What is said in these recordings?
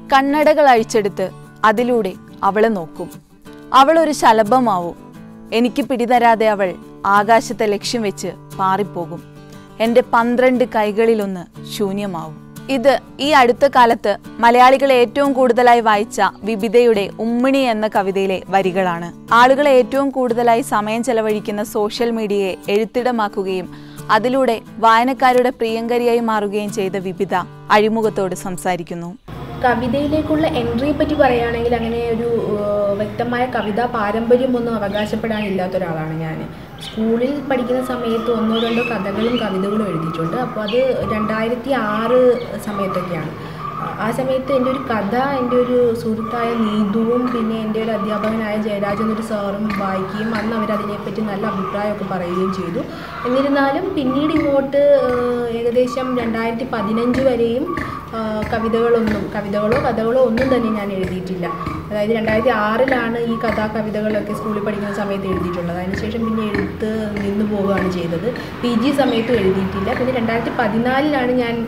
കണ്ണടകൾ അഴിച്ചെടുത്ത് അതിലൂടെ അവളെ നോക്കും അവൾ ഒരു ശലഭമാവും എനിക്ക് പിടിതരാതെ അവൾ ആകാശത്തെ ലക്ഷ്യം വെച്ച് പാറിപ്പോകും എൻ്റെ പന്ത്രണ്ട് കൈകളിലൊന്ന് ശൂന്യമാവും ഇത് ഈ അടുത്ത കാലത്ത് മലയാളികൾ ഏറ്റവും കൂടുതലായി വായിച്ച വിബിതയുടെ ഉമ്മിണി എന്ന കവിതയിലെ വരികളാണ് ആളുകൾ ഏറ്റവും കൂടുതലായി സമയം ചെലവഴിക്കുന്ന സോഷ്യൽ മീഡിയയെ എഴുത്തിടമാക്കുകയും അതിലൂടെ വായനക്കാരുടെ പ്രിയങ്കരിയായി മാറുകയും ചെയ്ത വിബിത അഴിമുഖത്തോട് സംസാരിക്കുന്നു കവിതയിലേക്കുള്ള എൻട്രിയെ പറ്റി പറയുകയാണെങ്കിൽ അങ്ങനെ ഒരു ഏഹ്, വ്യക്തമായ കവിതാ പാരമ്പര്യമൊന്നും അവകാശപ്പെടാനില്ലാത്ത ഒരാളാണ് ഞാൻ സ്കൂളിൽ പഠിക്കുന്ന സമയത്ത് ഒന്നോ രണ്ടോ കഥകളും കവിതകളും എഴുതിയിട്ടുണ്ട് അപ്പോൾ അത് രണ്ടായിരത്തി ആറ് സമയത്തൊക്കെയാണ് ആ- ആ സമയത്ത് എൻ്റെ ഒരു കഥ എൻ്റെ ഒരു സുഹൃത്തായ നീതുവും പിന്നെ എൻ്റെ ഒരു അധ്യാപകനായ ജയരാജ് എന്നൊരു സാറും വായിക്കുകയും അന്ന് അവരതിനെപ്പറ്റി നല്ല അഭിപ്രായമൊക്കെ പറയുകയും ചെയ്തു എന്നിരുന്നാലും പിന്നീട് ഇങ്ങോട്ട് ഏഹ്, ഏകദേശം രണ്ടായിരത്തി പതിനഞ്ച് വരെയും ആ, കവിതകളൊന്നും കവിതകളോ കഥകളോ ഒന്നും തന്നെ ഞാൻ എഴുതിയിട്ടില്ല അതായത് രണ്ടായിരത്തി ആറിലാണ് ഈ കഥാ കവിതകളൊക്കെ സ്കൂളിൽ പഠിക്കുന്ന സമയത്ത് എഴുതിയിട്ടുള്ളത് അതിനുശേഷം പിന്നെ എഴുത്ത് നിന്നു പോവുകയാണ് ചെയ്തത് പി ജി സമയത്തും എഴുതിയിട്ടില്ല പിന്നെ രണ്ടായിരത്തി പതിനാലിലാണ് ഞാൻ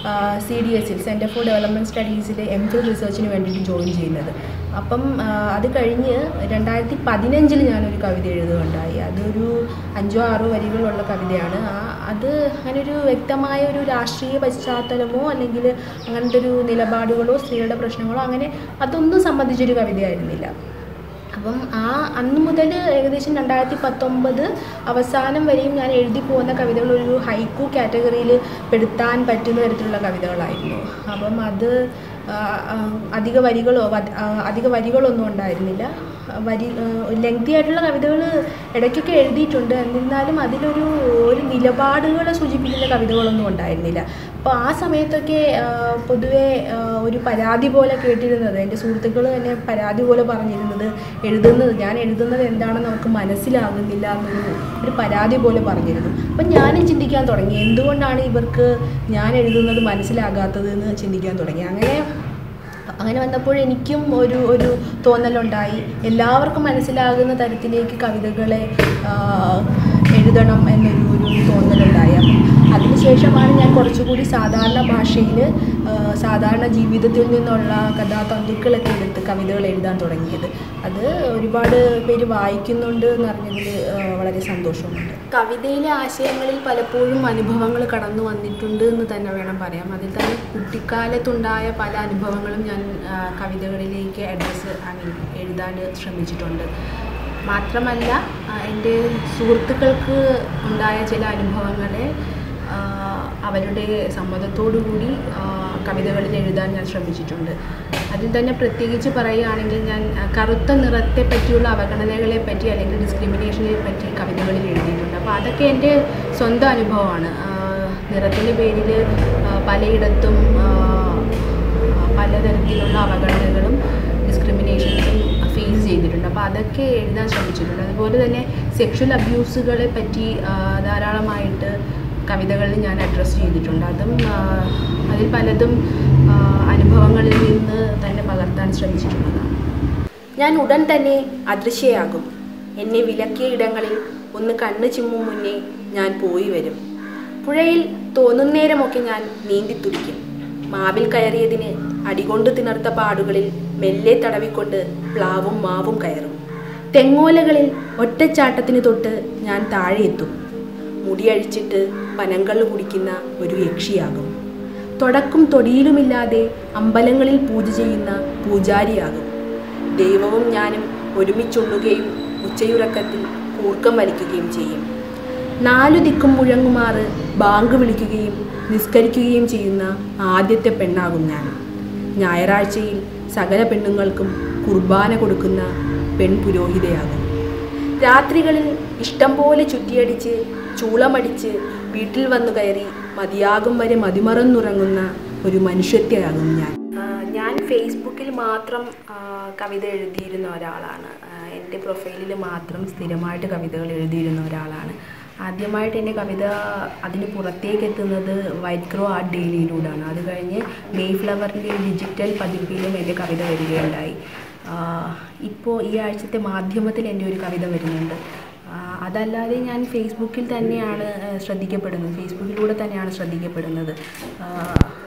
സി ഡി എസിൽ സെൻറ്റർ ഫോർ ഡെവലപ്മെൻറ്റ് സ്റ്റഡീസിൽ എം ഫിൽ റിസർച്ചിന് വേണ്ടിയിട്ട് ജോയിൻ ചെയ്യുന്നത് അപ്പം ആ, അത് കഴിഞ്ഞ് രണ്ടായിരത്തി പതിനഞ്ചിൽ ഞാനൊരു കവിത എഴുതുകയുണ്ടായി അതൊരു അഞ്ചോ ആറോ വരികളുള്ള കവിതയാണ് ആ അത് അങ്ങനെ ഒരു വ്യക്തമായ ഒരു രാഷ്ട്രീയ പശ്ചാത്തലമോ അല്ലെങ്കിൽ അങ്ങനത്തെ ഒരു നിലപാടുകളോ സ്ത്രീകളുടെ പ്രശ്നങ്ങളോ അങ്ങനെ അതൊന്നും സംബന്ധിച്ചൊരു കവിതയായിരുന്നില്ല അപ്പം ആ അന്ന് മുതൽ ഏകദേശം രണ്ടായിരത്തി പത്തൊമ്പത് അവസാനം വരെയും ഞാൻ എഴുതി പോകുന്ന കവിതകൾ ഒരു ഹൈക്കു കാറ്റഗറിയിൽ പെടുത്താൻ പറ്റുന്ന തരത്തിലുള്ള കവിതകളായിരുന്നു അപ്പം അത് ആ, ആ, അധിക വരികളോ വ- ആ, അധിക വരികളൊന്നും ഉണ്ടായിരുന്നില്ല വരി ലെങ്തി ആയിട്ടുള്ള കവിതകൾ ഇടയ്ക്കൊക്കെ എഴുതിയിട്ടുണ്ട് എന്നിരുന്നാലും അതിലൊരു ഒരു നിലപാടുകളെ സൂചിപ്പിക്കുന്ന കവിതകളൊന്നും ഉണ്ടായിരുന്നില്ല അപ്പോൾ ആ സമയത്തൊക്കെ ആ, പൊതുവെ ആ, ഒരു പരാതി പോലെ കേട്ടിരുന്നത് എൻ്റെ സുഹൃത്തുക്കൾ തന്നെ പരാതി പോലെ പറഞ്ഞിരുന്നത് എഴുതുന്നത് ഞാൻ എഴുതുന്നത് എന്താണെന്ന് അവർക്ക് മനസ്സിലാകുന്നില്ല എന്നൊരു ഒരു പരാതി പോലെ പറഞ്ഞിരുന്നു അപ്പം ഞാനും ചിന്തിക്കാൻ തുടങ്ങി എന്തുകൊണ്ടാണ് ഇവർക്ക് ഞാൻ എഴുതുന്നത് മനസ്സിലാകാത്തത് എന്ന് ചിന്തിക്കാൻ തുടങ്ങി അങ്ങനെ അങ്ങനെ വന്നപ്പോൾ എനിക്കും ഒരു ഒരു തോന്നലുണ്ടായി എല്ലാവർക്കും മനസ്സിലാകുന്ന തരത്തിലേക്ക് കവിതകളെ ആ, എഴുതണം എന്നൊരു ഒരു തോന്നലുണ്ടായി അപ്പം അതിനുശേഷമാണ് ഞാൻ കുറച്ചുകൂടി സാധാരണ ഭാഷയിൽ സാധാരണ ജീവിതത്തിൽ നിന്നുള്ള കഥാതന്തുക്കളൊക്കെ എടുത്ത് കവിതകൾ എഴുതാൻ തുടങ്ങിയത് അത് ഒരുപാട് പേര് വായിക്കുന്നുണ്ട് എന്ന് അറിഞ്ഞതിൽ ആ, വളരെ സന്തോഷമുണ്ട് കവിതയിലെ ആശയങ്ങളിൽ പലപ്പോഴും അനുഭവങ്ങൾ കടന്നു വന്നിട്ടുണ്ട് എന്ന് തന്നെ വേണം പറയാം അതിൽ തന്നെ കുട്ടിക്കാലത്തുണ്ടായ പല അനുഭവങ്ങളും ഞാൻ ആ, കവിതകളിലേക്ക് അഡ്രസ്സ് ഐ മീൻ എഴുതാൻ ശ്രമിച്ചിട്ടുണ്ട് മാത്രമല്ല ആ, എൻ്റെ സുഹൃത്തുക്കൾക്ക് ഉണ്ടായ ചില അനുഭവങ്ങളെ ആ, അവരുടെ സമ്മതത്തോടു കൂടി ആ, കവിതകളിൽ എഴുതാൻ ഞാൻ ശ്രമിച്ചിട്ടുണ്ട് അതിൽ തന്നെ പ്രത്യേകിച്ച് പറയുകയാണെങ്കിൽ ഞാൻ ആ, കറുത്ത നിറത്തെ പറ്റിയുള്ള അവഗണനകളെ പറ്റി അല്ലെങ്കിൽ ഡിസ്ക്രിമിനേഷനെ പറ്റി കവിതകളിൽ എഴുതിയിട്ടുണ്ട് അപ്പോൾ അതൊക്കെ എൻ്റെ സ്വന്തം അനുഭവമാണ് ആ, നിറത്തിൻ്റെ പേരിൽ ആ, പലയിടത്തും ആ, പലതരത്തിലുള്ള അവഗണനകളും ഡിസ്ക്രിമിനേഷൻസും ഫേസ് ചെയ്തിട്ടുണ്ട് അപ്പോൾ അതൊക്കെ എഴുതാൻ ശ്രമിച്ചിട്ടുണ്ട് അതുപോലെ തന്നെ സെക്ഷൽ അബ്യൂസുകളെ പറ്റി ആ, ധാരാളമായിട്ട് കവിതകളിൽ ഞാൻ അഡ്രസ്സ് ചെയ്തിട്ടുണ്ട് അതും ആ, അതിൽ പലതും ആ, അനുഭവങ്ങളിൽ നിന്ന് തന്നെ പകർത്താൻ ശ്രമിച്ചിട്ടുള്ളതാണ് ഞാൻ ഉടൻ തന്നെ അദൃശ്യയാകും എന്നെ വിലക്കിയ ഇടങ്ങളിൽ ഒന്ന് കണ്ണ് ചിമ്മും മുന്നേ ഞാൻ പോയി വരും പുഴയിൽ തോന്നുന്നേരമൊക്കെ ഞാൻ നീന്തിത്തുടിക്കും മാവിൽ കയറിയതിന് അടികൊണ്ട് തിണർത്ത പാടുകളിൽ മെല്ലെ തടവിക്കൊണ്ട് പ്ലാവും മാവും കയറും തെങ്ങോലകളിൽ ഒറ്റച്ചാട്ടത്തിന് തൊട്ട് ഞാൻ താഴെ എത്തും മുടിയഴിച്ചിട്ട് പനങ്കള്ള് കുടിക്കുന്ന ഒരു യക്ഷിയാകും തുടക്കും തൊടിയിലുമില്ലാതെ അമ്പലങ്ങളിൽ പൂജ ചെയ്യുന്ന പൂജാരിയാകും ദൈവവും ഞാനും ഒരുമിച്ചുണ്ണുകയും ഉച്ചയുറക്കത്തിൽ കൂർക്കം വലിക്കുകയും ചെയ്യും നാലു ദിക്കും മുഴങ്ങുമാറ് ബാങ്ക് വിളിക്കുകയും നിസ്കരിക്കുകയും ചെയ്യുന്ന ആദ്യത്തെ പെണ്ണാകും ഞാൻ ഞായറാഴ്ചയിൽ സകല പെണ്ണുങ്ങൾക്കും കുർബാന കൊടുക്കുന്ന പെൺപുരോഹിതയാകും രാത്രികളിൽ ഇഷ്ടം പോലെ ചുറ്റിയടിച്ച് ചൂളമടിച്ച് വീട്ടിൽ വന്നു കയറി മതിയാകും വരെ മതിമറന്നുറങ്ങുന്ന ഒരു മനുഷ്യത്തെയാകും ഞാൻ ഞാൻ ഫേസ്ബുക്കിൽ മാത്രം ആ, കവിത എഴുതിയിരുന്ന ഒരാളാണ് ആ, എൻ്റെ പ്രൊഫൈലിൽ മാത്രം സ്ഥിരമായിട്ട് കവിതകൾ എഴുതിയിരുന്ന ഒരാളാണ് ആദ്യമായിട്ട് എൻ്റെ കവിത അതിന് പുറത്തേക്ക് എത്തുന്നത് വൈറ്റ് ക്രോ ആർട്ട് ഡെയിലിയിലൂടെയാണ് അത് കഴിഞ്ഞ് മെയ് ഫ്ലവറിൻ്റെ ഡിജിറ്റൽ പതിപ്പിലും എൻ്റെ കവിത വരികയുണ്ടായി ഇപ്പോൾ ഈ ആഴ്ചത്തെ മാധ്യമത്തിൽ എൻ്റെ ഒരു കവിത വരുന്നുണ്ട് ആ, അതല്ലാതെ ഞാൻ ഫേസ്ബുക്കിൽ തന്നെയാണ് ആ, ശ്രദ്ധിക്കപ്പെടുന്നത് ഫേസ്ബുക്കിലൂടെ തന്നെയാണ് ശ്രദ്ധിക്കപ്പെടുന്നത് ആ, ഫേസ്ബുക്ക്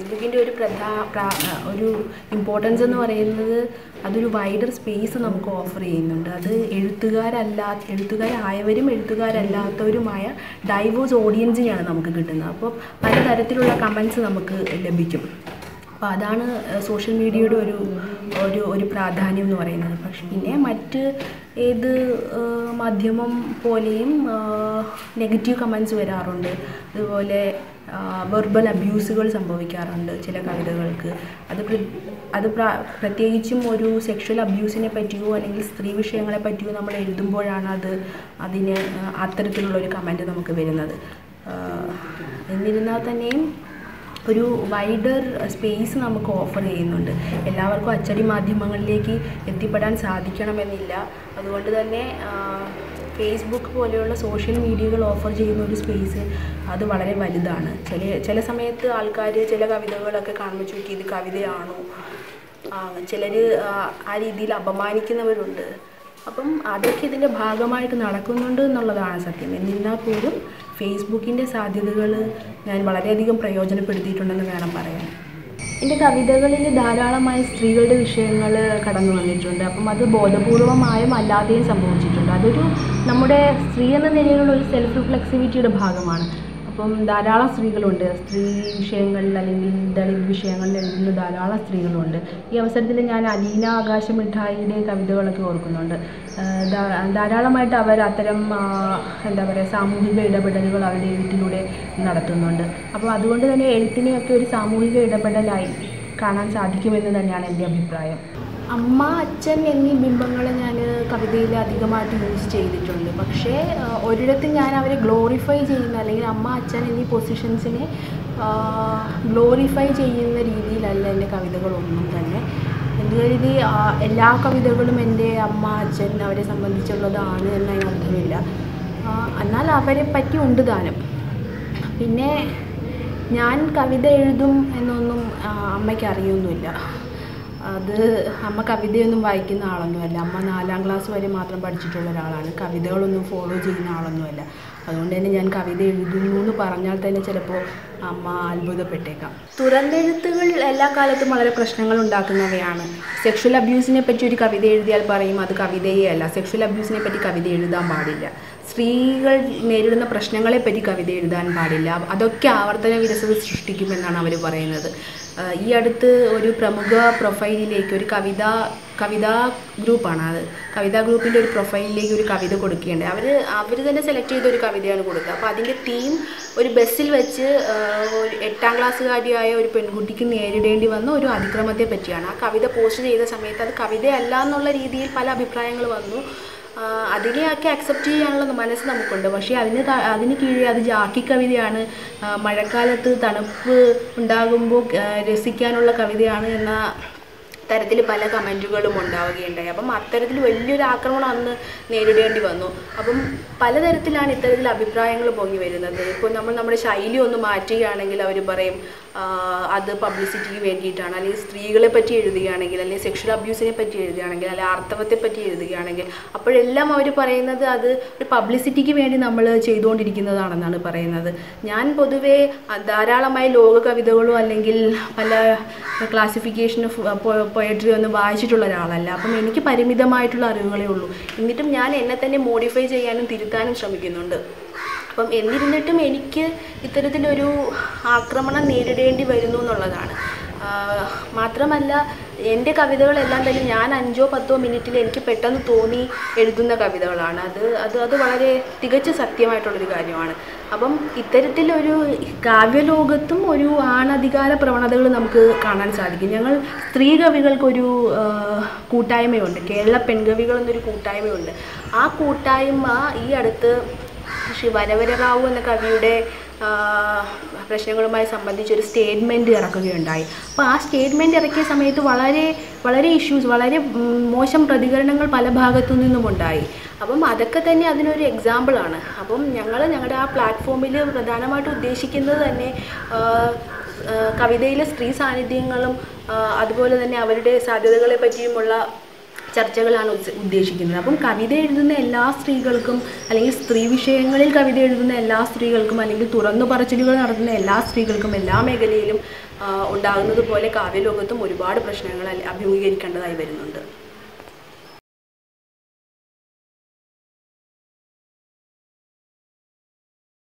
ഫേസ്ബുക്കിൻ്റെ ഒരു പ്രധാ പ്രാ- ഒരു ഇമ്പോർട്ടൻസ് എന്ന് പറയുന്നത് അതൊരു വൈഡർ സ്പേസ് നമുക്ക് ഓഫർ ചെയ്യുന്നുണ്ട് അത് എഴുത്തുകാരല്ലാ എഴുത്തുകാരായവരും എഴുത്തുകാരല്ലാത്തവരുമായ ഡൈവേഴ്സ് ഓഡിയൻസിനെയാണ് നമുക്ക് കിട്ടുന്നത് അപ്പോൾ പലതരത്തിലുള്ള കമൻസ് നമുക്ക് ലഭിക്കും അപ്പോൾ അതാണ് സോഷ്യൽ മീഡിയയുടെ ഒരു ഒരു ഒരു പ്രാധാന്യം എന്ന് പറയുന്നത് പക്ഷെ പിന്നെ മറ്റ് ഏത് ആ, മാധ്യമം പോലെയും നെഗറ്റീവ് കമൻസ് വരാറുണ്ട് അതുപോലെ വെർബൽ അബ്യൂസുകൾ സംഭവിക്കാറുണ്ട് ചില കവിതകൾക്ക് അത് പ്ര- അത് പ്ര- പ്രത്യേകിച്ചും ഒരു സെക്ഷൽ അബ്യൂസിനെ പറ്റിയോ അല്ലെങ്കിൽ സ്ത്രീ വിഷയങ്ങളെ പറ്റിയോ നമ്മൾ എഴുതുമ്പോഴാണ് അത് അതിന് അത്തരത്തിലുള്ള ഒരു കമൻറ്റ് നമുക്ക് വരുന്നത് ആ, എന്നിരുന്നാൽ തന്നെയും ഒരു വൈഡർ സ്പേസ് നമുക്ക് ഓഫർ ചെയ്യുന്നുണ്ട് എല്ലാവർക്കും അച്ചടി മാധ്യമങ്ങളിലേക്ക് എത്തിപ്പെടാൻ സാധിക്കണമെന്നില്ല അതുകൊണ്ട് തന്നെ ആ, ഫേസ്ബുക്ക് പോലെയുള്ള സോഷ്യൽ മീഡിയകൾ ഓഫർ ചെയ്യുന്ന ഒരു സ്പേസ് അത് വളരെ വലുതാണ് ചില ചില സമയത്ത് ആൾക്കാർ ചില കവിതകളൊക്കെ കാണുമ്പോൾ ചോദിക്കും ഇത് കവിതയാണോ ചിലർ ആ രീതിയിൽ അപമാനിക്കുന്നവരുണ്ട് അപ്പം അതൊക്കെ ഇതിൻ്റെ ഭാഗമായിട്ട് നടക്കുന്നുണ്ട് എന്നുള്ളതാണ് സത്യം എന്നിരുന്നാൽ പോലും ഫേസ്ബുക്കിൻ്റെ സാധ്യതകൾ ഞാൻ വളരെയധികം പ്രയോജനപ്പെടുത്തിയിട്ടുണ്ടെന്ന് വേണം പറയാൻ എൻ്റെ കവിതകളിൽ ധാരാളമായി സ്ത്രീകളുടെ വിഷയങ്ങൾ കടന്നു വന്നിട്ടുണ്ട് അപ്പം അത് ബോധപൂർവമായും അല്ലാതെയും സംഭവിച്ചിട്ടുണ്ട് അതൊരു നമ്മുടെ സ്ത്രീ എന്ന നിലയിലുള്ള ഒരു സെൽഫ് റിഫ്ലെക്സിവിറ്റിയുടെ ഭാഗമാണ് അപ്പം ധാരാളം സ്ത്രീകളുണ്ട് സ്ത്രീ വിഷയങ്ങളിൽ അല്ലെങ്കിൽ ദളിത് വിഷയങ്ങളിൽ എഴുതുന്ന ധാരാളം സ്ത്രീകളുണ്ട് ഈ അവസരത്തിൽ ഞാൻ അലീന ആകാശ മിഠായിയുടെ കവിതകളൊക്കെ ഓർക്കുന്നുണ്ട് ആ, ധാ- ധാരാളമായിട്ട് അവർ അത്തരം ആ, എന്താ പറയുക സാമൂഹിക ഇടപെടലുകൾ അവരുടെ എഴുത്തിലൂടെ നടത്തുന്നുണ്ട് അപ്പോൾ അതുകൊണ്ട് തന്നെ എഴുത്തിനെയൊക്കെ ഒരു സാമൂഹിക ഇടപെടലായി കാണാൻ സാധിക്കുമെന്ന് തന്നെയാണ് എൻ്റെ അഭിപ്രായം അമ്മ അച്ഛൻ എന്നീ ബിംബങ്ങളെ ഞാൻ കവിതയിൽ അധികമായിട്ട് യൂസ് ചെയ്തിട്ടുണ്ട് പക്ഷേ ആ, ഒരിടത്തും ഞാൻ അവരെ ഗ്ലോറിഫൈ ചെയ്യുന്ന അല്ലെങ്കിൽ അമ്മ അച്ഛൻ എന്നീ പൊസിഷൻസിനെ ഗ്ലോറിഫൈ ചെയ്യുന്ന രീതിയിലല്ല എൻ്റെ കവിതകളൊന്നും തന്നെ എന്ന് കരുതി ആ, എല്ലാ കവിതകളും എൻ്റെ അമ്മ അച്ഛൻ അവരെ സംബന്ധിച്ചുള്ളതാണ് എന്നതിന് അർത്ഥമില്ല ആ, എന്നാൽ അവരെ പറ്റി ഉണ്ട് താനും പിന്നെ ഞാൻ കവിത എഴുതും എന്നൊന്നും ആ, അമ്മയ്ക്ക് അറിയൊന്നുമില്ല അത് അമ്മ കവിതയൊന്നും വായിക്കുന്ന ആളൊന്നുമല്ല അമ്മ നാലാം ക്ലാസ് വരെ മാത്രം പഠിച്ചിട്ടുള്ള ഒരാളാണ് കവിതകളൊന്നും ഫോളോ ചെയ്യുന്ന ആളൊന്നുമല്ല അതുകൊണ്ട് തന്നെ ഞാൻ കവിത എഴുതുന്നു എന്ന് പറഞ്ഞാൽ തന്നെ ചിലപ്പോൾ അമ്മ അത്ഭുതപ്പെട്ടേക്കാം തുറന്നെഴുത്തുകൾ എല്ലാ കാലത്തും വളരെ പ്രശ്നങ്ങൾ ഉണ്ടാക്കുന്നവയാണ് സെക്ഷൽ അബ്യൂസിനെ പറ്റി ഒരു കവിത എഴുതിയാൽ പറയും അത് കവിതയേ അല്ല സെക്ഷൽ അബ്യൂസിനെ പറ്റി കവിത എഴുതാൻ പാടില്ല സ്ത്രീകൾ നേരിടുന്ന പ്രശ്നങ്ങളെ പറ്റി കവിത എഴുതാൻ പാടില്ല അതൊക്കെ ആവർത്തന വിരസത സൃഷ്ടിക്കുമെന്നാണ് അവർ പറയുന്നത് ആ, ഈ അടുത്ത് ഒരു പ്രമുഖ പ്രൊഫൈലിലേക്ക് ഒരു കവിത കവിതാ ഗ്രൂപ്പാണ് അത് കവിതാ ഗ്രൂപ്പിൻ്റെ ഒരു പ്രൊഫൈലിലേക്ക് ഒരു കവിത കൊടുക്കുകയുണ്ട് അവർ അവർ തന്നെ സെലക്ട് ചെയ്ത ഒരു കവിതയാണ് കൊടുക്കുക അപ്പോൾ അതിൻ്റെ തീം ഒരു ബസ്സിൽ വെച്ച് ആ, ഒരു എട്ടാം ക്ലാസ്സുകാരിയായ ഒരു പെൺകുട്ടിക്ക് നേരിടേണ്ടി വന്ന ഒരു അതിക്രമത്തെ പറ്റിയാണ് ആ കവിത പോസ്റ്റ് ചെയ്ത സമയത്ത് അത് കവിതയല്ല എന്നുള്ള രീതിയിൽ പല അഭിപ്രായങ്ങൾ വന്നു ആ, അതിനെയൊക്കെ അക്സെപ്റ്റ് ചെയ്യാനുള്ള മനസ്സ് നമുക്കുണ്ട് പക്ഷേ അതിന് ത- അതിന് കീഴെ അത് ജാക്കി കവിതയാണ് ആ, മഴക്കാലത്ത് തണുപ്പ് ഉണ്ടാകുമ്പോൾ ആ, രസിക്കാനുള്ള കവിതയാണ് എന്ന തരത്തിൽ പല കമൻറ്റുകളും ഉണ്ടാവുകയുണ്ടായി അപ്പം അത്തരത്തിൽ വലിയൊരു ആക്രമണം അന്ന് നേരിടേണ്ടി വന്നു അപ്പം പലതരത്തിലാണ് ഇത്തരത്തിൽ അഭിപ്രായങ്ങൾ പൊങ്ങി വരുന്നത് ഇപ്പോൾ നമ്മൾ നമ്മുടെ ശൈലി ഒന്ന് മാറ്റുകയാണെങ്കിൽ അവർ പറയും ആ, അത് പബ്ലിസിറ്റിക്ക് വേണ്ടിയിട്ടാണ് അല്ലെങ്കിൽ സ്ത്രീകളെ പറ്റി എഴുതുകയാണെങ്കിൽ അല്ലെങ്കിൽ സെക്ഷൽ അബ്യൂസിനെ പറ്റി എഴുതുകയാണെങ്കിൽ അല്ലെങ്കിൽ ആർത്തവത്തെ പറ്റി എഴുതുകയാണെങ്കിൽ അപ്പോഴെല്ലാം അവർ പറയുന്നത് അത് ഒരു പബ്ലിസിറ്റിക്ക് വേണ്ടി നമ്മൾ ചെയ്തുകൊണ്ടിരിക്കുന്നതാണെന്നാണ് പറയുന്നത് ഞാൻ പൊതുവേ ആ, ധാരാളമായി ലോക കവിതകളോ അല്ലെങ്കിൽ പല ക്ലാസിഫിക്കേഷൻ ഓഫ് പൊയട്രി ഒന്നും വായിച്ചിട്ടുള്ള ഒരാളല്ല അപ്പം എനിക്ക് പരിമിതമായിട്ടുള്ള അറിവുകളേ ഉള്ളൂ എന്നിട്ടും ഞാൻ എന്നെ തന്നെ മോഡിഫൈ ചെയ്യാനും തിരുത്താനും ശ്രമിക്കുന്നുണ്ട് അപ്പം എന്നിരുന്നിട്ടും എനിക്ക് ഇത്തരത്തിലൊരു ആക്രമണം നേരിടേണ്ടി വരുന്നു എന്നുള്ളതാണ് ആ, മാത്രമല്ല എൻ്റെ കവിതകളെല്ലാം തന്നെ ഞാൻ അഞ്ചോ പത്തോ മിനിറ്റിൽ എനിക്ക് പെട്ടെന്ന് തോന്നി എഴുതുന്ന കവിതകളാണ് അത് അത് അത് വളരെ തികച്ച സത്യമായിട്ടുള്ളൊരു കാര്യമാണ് അപ്പം ഇത്തരത്തിലൊരു കാവ്യലോകത്തും ഒരു ആണധികാര പ്രവണതകൾ നമുക്ക് കാണാൻ സാധിക്കും ഞങ്ങൾ സ്ത്രീ കവികൾക്കൊരു ആ, കൂട്ടായ്മയുണ്ട് കേരള പെൺകവികൾ എന്നൊരു കൂട്ടായ്മയുണ്ട് ആ കൂട്ടായ്മ ഈ അടുത്ത് ശ്രീ വരവര റാവു എന്ന കവിയുടെ ആ, പ്രശ്നങ്ങളുമായി സംബന്ധിച്ച് ഒരു സ്റ്റേറ്റ്മെൻറ്റ് ഇറക്കുകയുണ്ടായി അപ്പോൾ ആ സ്റ്റേറ്റ്മെൻറ്റ് ഇറക്കിയ സമയത്ത് വളരെ വളരെ ഇഷ്യൂസ് വളരെ ഉം, മോശം പ്രതികരണങ്ങൾ പല ഭാഗത്തു നിന്നും ഉണ്ടായി അപ്പം അതൊക്കെ തന്നെ അതിനൊരു എക്സാമ്പിളാണ് അപ്പം ഞങ്ങൾ ഞങ്ങളുടെ ആ പ്ലാറ്റ്ഫോമിൽ പ്രധാനമായിട്ടും ഉദ്ദേശിക്കുന്നത് തന്നെ ആ, ആ, കവിതയിലെ സ്ത്രീ സാന്നിധ്യങ്ങളും ആ, അതുപോലെ തന്നെ അവരുടെ സാധ്യതകളെ പറ്റിയുമുള്ള ചർച്ചകളാണ് ഉദ്ദ- ഉദ്ദേശിക്കുന്നത് അപ്പം കവിത എഴുതുന്ന എല്ലാ സ്ത്രീകൾക്കും അല്ലെങ്കിൽ സ്ത്രീ വിഷയങ്ങളിൽ കവിത എഴുതുന്ന എല്ലാ സ്ത്രീകൾക്കും അല്ലെങ്കിൽ തുറന്നു പറച്ചിലുകൾ നടത്തുന്ന എല്ലാ സ്ത്രീകൾക്കും എല്ലാ മേഖലയിലും ആ, ഉണ്ടാകുന്നത് പോലെ കാവ്യലോകത്തും ഒരുപാട് പ്രശ്നങ്ങൾ അഭിമുഖീകരിക്കേണ്ടതായി വരുന്നുണ്ട്